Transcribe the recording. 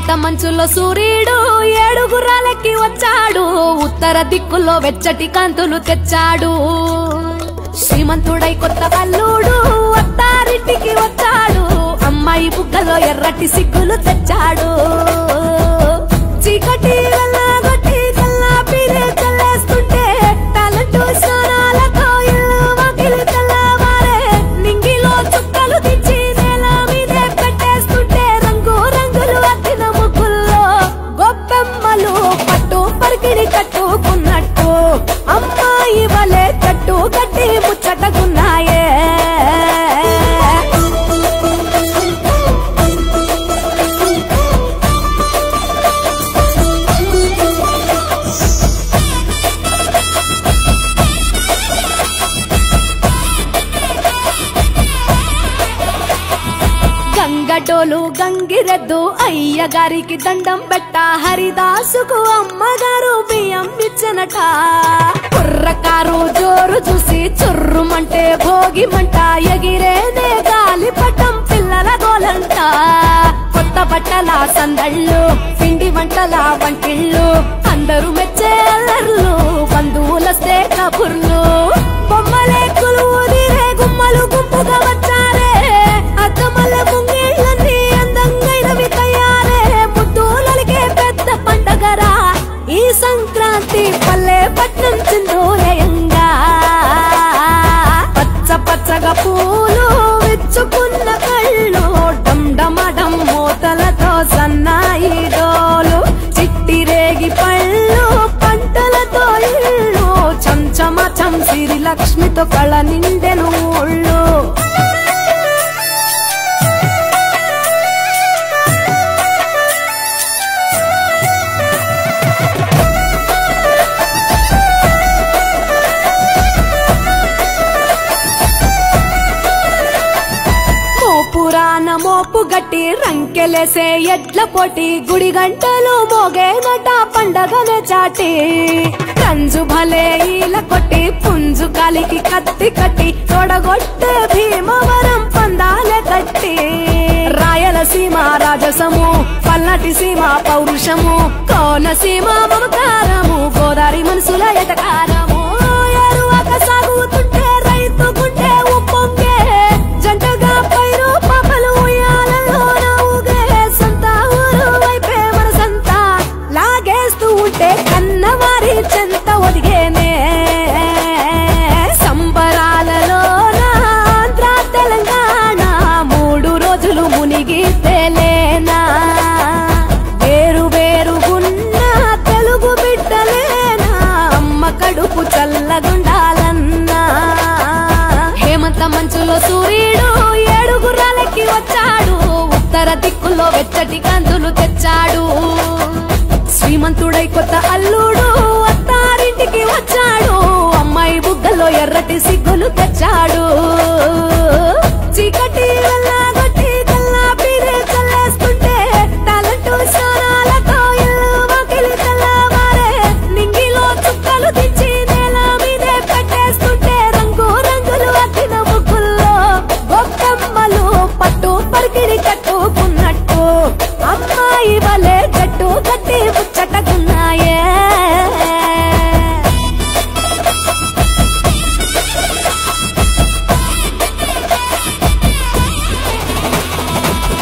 హేమంత మంచులో సూర్యుడు ఏడుగురాలకి వచ్చాడు ఉత్తర దిక్కులో వెచ్చటి కాంతులు తెచ్చాడు శ్రీమంతుడై కొత్త అల్లుడు అత్తారింటికి వచ్చాడు అమ్మాయి బుగ్గలో ఎర్రటి సిగ్గులు తెచ్చాడు చీకటి వెళ్ళగొట్టి కల్లాపిరే చల్లేస్తుంటే టాలెంట్ స్నానాలతో ఇల్లు వాకిలి తెల్లవారే నింగిలో చుక్కలు దించి నేల మీదే పెట్టేస్తుంటే రంగు రంగులు అద్దిన ముగ్గుల్లో గొప్పెమ్మలు పట్టు పరికిడి కట్టుకున్నట్టు అమ్మాయి వలె కట్టు కట్టి ముచ్చటగున్నాయే గంగటోలు గంగిరెద్దు అయ్య గారికి దండం పెట్ట హరిదాసుకు అమ్మగారు బియ్యం ఇచ్చనట కుర్రకారు జోరు చూసి చుర్రుమంటే భోగిమంట ఎగిరేదే గాలిపటం పిల్లల గోలంట కొత్త బట్టల సందళ్ళు పిండి వంటల వంటిళ్ళు అందరూ మెచ్చే అల్లర్లు బంధువులస్తే కబుర్లు బొమ్మలే కొలువుదిరే గుమ్మలు గుంపుగా వచ్చారే అద్దమల్ల ముంగిళ్ళన్నీ అందంగైనవి తయారే ముద్దులకే పెద్ద పండగరా ఈ సంక్రాంతి పల్లె పట్నం చిందోలయంగా పచ్చ పచ్చగా పూలు విచ్చుకున్న కళ్ళు డమ్ మూతలతో సన్నాయి డోలు చిట్టి రేగి పళ్ళు పంటలతో ఇళ్ళు చంచమ చంసిరి లక్ష్మితో కళ నిండెను ఊళ్ళు మోపురాన మోపు గట్టి రంకెలేసే ఎడ్ల పోటీ గుడి గంటలు మోగేనట పండగనే చాటి కంజు భలే ఈల కొట్టి పుంజు కాలికి కత్తి కట్టి తొడగొట్టే భీమవరం పందాలే కట్టి రాయలసీమ రాజసము పల్లటి సీమ పౌరుషము కోనసీమ మమకారము గోదారి మనసుల ఎటకారము ఎరువక సాగుతుంటే రైతు గుండె ఉప్పొంగే జంటగా పైరు పాపలు ఉయ్యాలలో నవ్వుగే సొంత ఊరు వైపే మనసంతా లాగేస్తూ ఉంటే కన్నవారి చెంత ఒదిగేనే సంబరాలలో ఆంధ్ర తెలంగాణ మూడు రోజులు మునిగి తేలేనా వేరు వేరుగున్న తెలుగు బిడ్డలేనా అమ్మ కడుపు చల్లగుండాలన్నా హేమంత మంచులో సూర్యుడు ఏడుగురాలకి వచ్చాడు ఉత్తర దిక్కులో వెచ్చటి కాంతులు తెచ్చాడు శ్రీమంతుడై కొత్త అల్లుడు అత్తారింటికి వచ్చాడు అమ్మాయి బుగ్గలో ఎర్రటి సిగ్గులు తెచ్చాడు